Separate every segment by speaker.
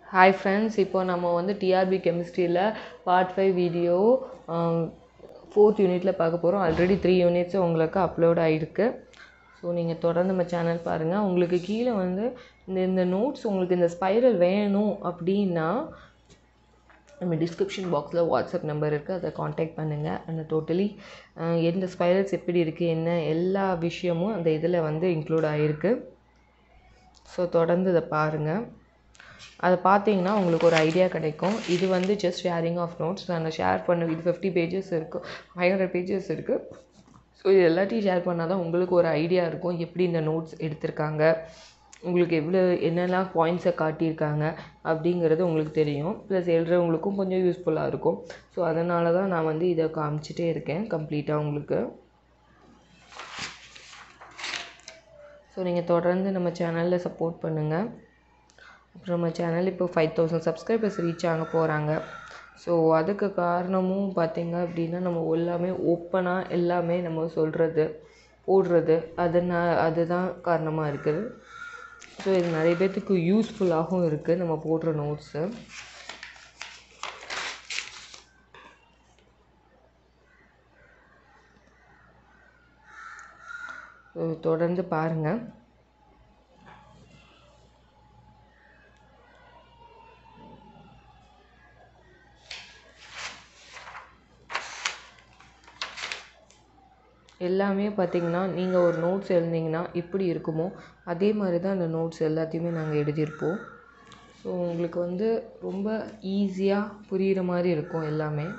Speaker 1: hi friends இப்போ நம்ம வந்து டிஆர்பி கெமிஸ்ட்ரியில் பார்ட் ஃபைவ் வீடியோ ஃபோர்த் யூனிட்டில் பார்க்க போகிறோம் ஆல்ரெடி த்ரீ யூனிட்ஸ் உங்களுக்கு அப்லோட் ஆகிருக்கு ஸோ நீங்கள் தொடர்ந்து நம்ம சேனல் பாருங்கள் உங்களுக்கு கீழே வந்து இந்த இந்த நோட்ஸ் உங்களுக்கு இந்த ஸ்பைரல் வேணும் அப்படின்னா நம்ம டிஸ்கிரிப்ஷன் பாக்ஸில் வாட்ஸ்அப் நம்பர் இருக்குது அதை காண்டாக்ட் பண்ணுங்கள் அந்த டோட்டலி எந்த ஸ்பைரல்ஸ் எப்படி இருக்குது என்ன எல்லா விஷயமும் அந்த இதில் வந்து இன்க்ளூட் ஆகிருக்கு ஸோ தொடர்ந்து இதை பாருங்கள் அதை பார்த்தீங்கன்னா உங்களுக்கு ஒரு ஐடியா கிடைக்கும் இது வந்து ஜஸ்ட் ஷேரிங் ஆஃப் நோட்ஸ் நான் ஷேர் பண்ண இது ஃபிஃப்டி பேஜஸ் இருக்குது ஃபைவ் ஹண்ட்ரட் பேஜஸ் இருக்குது ஸோ இது எல்லாத்தையும் ஷேர் பண்ணால் தான் உங்களுக்கு ஒரு ஐடியா இருக்கும் எப்படி இந்த நோட்ஸ் எடுத்திருக்காங்க உங்களுக்கு எவ்வளோ என்னெல்லாம் பாயிண்ட்ஸை காட்டியிருக்காங்க அப்படிங்கிறது உங்களுக்கு தெரியும் ப்ளஸ் எழுதுறவங்களுக்கும் கொஞ்சம் யூஸ்ஃபுல்லாக இருக்கும் ஸோ அதனால தான் நான் வந்து இதை காமிச்சிட்டே இருக்கேன் கம்ப்ளீட்டாக உங்களுக்கு ஸோ நீங்கள் தொடர்ந்து நம்ம சேனலில் சப்போர்ட் பண்ணுங்கள் அப்புறம் நம்ம சேனல் இப்போ ஃபைவ் தௌசண்ட் சப்ஸ்கிரைபர்ஸ் ரீச் ஆக போகிறாங்க ஸோ அதுக்கு காரணமும் பார்த்திங்க அப்படின்னா நம்ம எல்லாமே ஓப்பனாக எல்லாமே நம்ம சொல்கிறது போடுறது அதனால் அதுதான் காரணமாக இருக்குது ஸோ இது நிறைய பேர்த்துக்கு யூஸ்ஃபுல்லாகவும் இருக்குது நம்ம போடுற நோட்ஸு ஸோ தொடர்ந்து பாருங்கள் எல்லாமே பார்த்திங்கன்னா நீங்கள் ஒரு நோட்ஸ் எழுதிங்கன்னா எப்படி இருக்குமோ அதே மாதிரி தான் அந்த நோட்ஸ் எல்லாத்தையுமே நாங்கள் எழுதியிருப்போம் ஸோ உங்களுக்கு வந்து ரொம்ப ஈஸியாக புரிகிற மாதிரி இருக்கும் எல்லாமே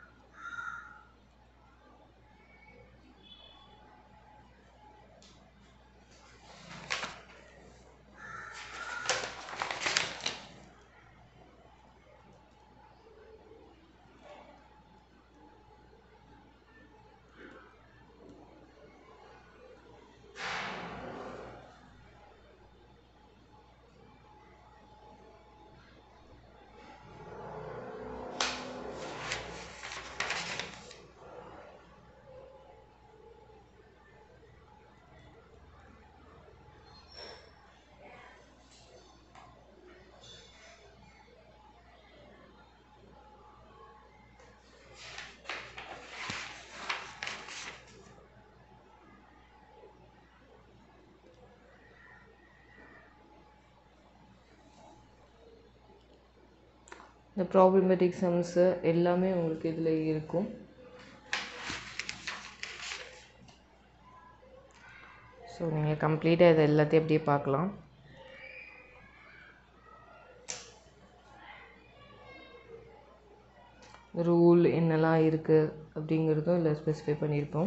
Speaker 1: இந்த ப்ராப்ளமேட்டிக் சம்ஸு எல்லாமே உங்களுக்கு இதில் இருக்கும் ஸோ நீங்கள் கம்ப்ளீட்டாக இதை எல்லாத்தையும் அப்படியே பார்க்கலாம் ரூல் என்னெல்லாம் இருக்குது அப்படிங்கிறதும் இதில் ஸ்பெசிஃபை பண்ணியிருப்போம்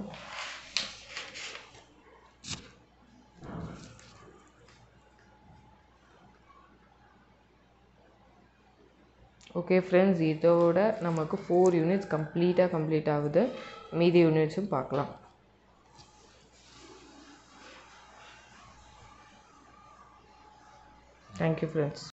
Speaker 1: ஓகே ஃப்ரெண்ட்ஸ் இதோட நமக்கு ஃபோர் யூனிட்ஸ் கம்ப்ளீட்டாக கம்ப்ளீட் ஆகுது மீதி யூனிட்ஸும் பார்க்கலாம் தேங்க்யூ ஃப்ரெண்ட்ஸ்